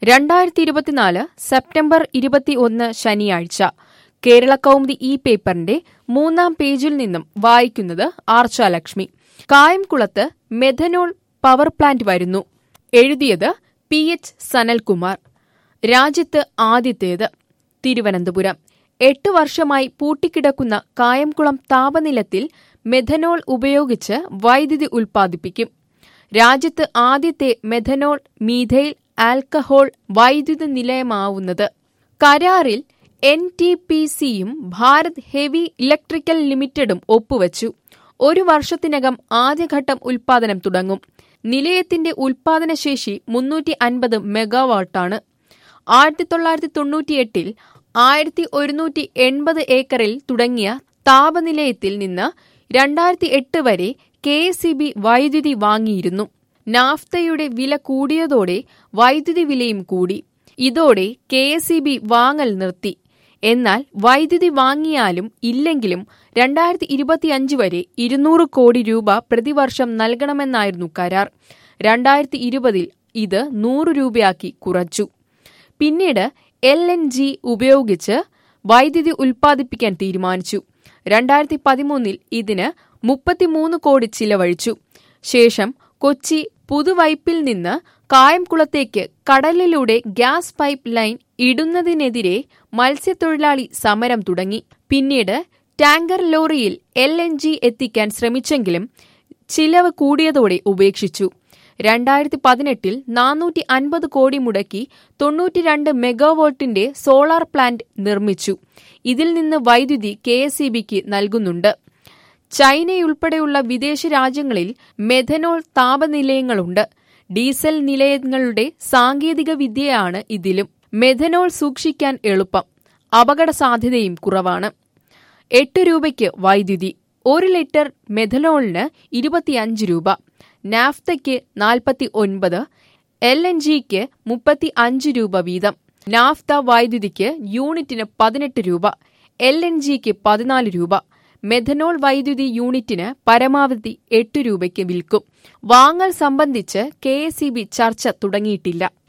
രണ്ടായിരത്തി ഇരുപത്തിനാല് സെപ്റ്റംബർ ഇരുപത്തിയൊന്ന് ശനിയാഴ്ച കേരള കൗമുദി ഈ പേപ്പറിന്റെ മൂന്നാം പേജിൽ നിന്നും വായിക്കുന്നത് ആർച്ചാലക്ഷ്മി കായംകുളത്ത് മെഥനോൾ പവർ പ്ലാന്റ് വരുന്നു എഴുതിയത് പി എച്ച് സനൽകുമാർ രാജ്യത്ത് ആദ്യത്തേത് തിരുവനന്തപുരം എട്ട് വർഷമായി പൂട്ടിക്കിടക്കുന്ന കായംകുളം താപനിലത്തിൽ മെഥനോൾ ഉപയോഗിച്ച് വൈദ്യുതി ഉൽപ്പാദിപ്പിക്കും രാജ്യത്ത് ആദ്യത്തെ മെഥനോൾ മീഥൈൽ ആൽക്കഹോൾ വൈദ്യുത നിലയമാവുന്നത് കരാറിൽ എൻ ടി പി സിയും ഭാരത് ഹെവി ഇലക്ട്രിക്കൽ ലിമിറ്റഡും ഒപ്പുവച്ചു ഒരു വർഷത്തിനകം ആദ്യഘട്ടം ഉൽപാദനം തുടങ്ങും നിലയത്തിന്റെ ഉൽപാദനശേഷി മുന്നൂറ്റി അൻപത് മെഗാവാട്ടാണ് ആയിരത്തി തൊള്ളായിരത്തി തൊണ്ണൂറ്റിയെട്ടിൽ ആയിരത്തി ഒരുന്നൂറ്റി എൺപത് ഏക്കറിൽ തുടങ്ങിയ താപനിലയത്തിൽ നിന്ന് രണ്ടായിരത്തി എട്ട് വരെ കെ എസ് ഇ ബി വൈദ്യുതി വാങ്ങിയിരുന്നു നാഫ്തയുടെ വില കൂടിയതോടെ വൈദ്യുതി വിലയും കൂടി ഇതോടെ കെ എസ് ഇ ബി വാങ്ങൽ നിർത്തി എന്നാൽ വൈദ്യുതി വാങ്ങിയാലും ഇല്ലെങ്കിലും രണ്ടായിരത്തി ഇരുപത്തിയഞ്ച് വരെ ഇരുന്നൂറ് കോടി രൂപ പ്രതിവർഷം നൽകണമെന്നായിരുന്നു കരാർ രണ്ടായിരത്തി ഇരുപതിൽ ഇത് നൂറ് രൂപയാക്കി കുറച്ചു പിന്നീട് എൽ എൻ ജി ഉപയോഗിച്ച് വൈദ്യുതി ഉൽപ്പാദിപ്പിക്കാൻ തീരുമാനിച്ചു രണ്ടായിരത്തി പതിമൂന്നിൽ ഇതിന് മുപ്പത്തിമൂന്ന് കോടി ചിലവഴിച്ചു ശേഷം കൊച്ചി പുതുവൈപ്പിൽ നിന്ന് കായംകുളത്തേക്ക് കടലിലൂടെ ഗ്യാസ് പൈപ്പ് ലൈൻ ഇടുന്നതിനെതിരെ മത്സ്യത്തൊഴിലാളി സമരം തുടങ്ങി പിന്നീട് ടാങ്കർ ലോറിയിൽ എൽ എൻ ജി എത്തിക്കാൻ ശ്രമിച്ചെങ്കിലും ചിലവ് കൂടിയതോടെ ഉപേക്ഷിച്ചു രണ്ടായിരത്തി പതിനെട്ടിൽ നാനൂറ്റി അൻപത് കോടി മുടക്കി തൊണ്ണൂറ്റിരണ്ട് മെഗാവോൾട്ടിന്റെ സോളാർ പ്ലാന്റ് നിർമ്മിച്ചു ഇതിൽ നിന്ന് വൈദ്യുതി കെ എസ് ഇ ബിക്ക് നൽകുന്നുണ്ട് ചൈനയുൾപ്പെടെയുള്ള വിദേശ രാജ്യങ്ങളിൽ മെഥനോൾ താപനിലയങ്ങളുണ്ട് ഡീസൽ നിലയങ്ങളുടെ സാങ്കേതിക വിദ്യയാണ് ഇതിലും മെഥനോൾ സൂക്ഷിക്കാൻ എളുപ്പം അപകട സാധ്യതയും കുറവാണ് എട്ട് രൂപയ്ക്ക് വൈദ്യുതി ഒരു ലിറ്റർ മെഥനോളിന് ഇരുപത്തിയഞ്ച് രൂപ നാഫ്തയ്ക്ക് നാൽപ്പത്തി ഒൻപത് എൽ എൻ ജിക്ക് മുപ്പത്തി അഞ്ച് രൂപ വീതം നാഫ്ത വൈദ്യുതിക്ക് യൂണിറ്റിന് പതിനെട്ട് രൂപ എൽ എൻ ജിക്ക് പതിനാല് രൂപ മെഥനോൾ വൈദ്യുതി യൂണിറ്റിന് പരമാവധി എട്ട് രൂപയ്ക്ക് വിൽക്കും വാങ്ങൽ സംബന്ധിച്ച് കെ ചർച്ച തുടങ്ങിയിട്ടില്ല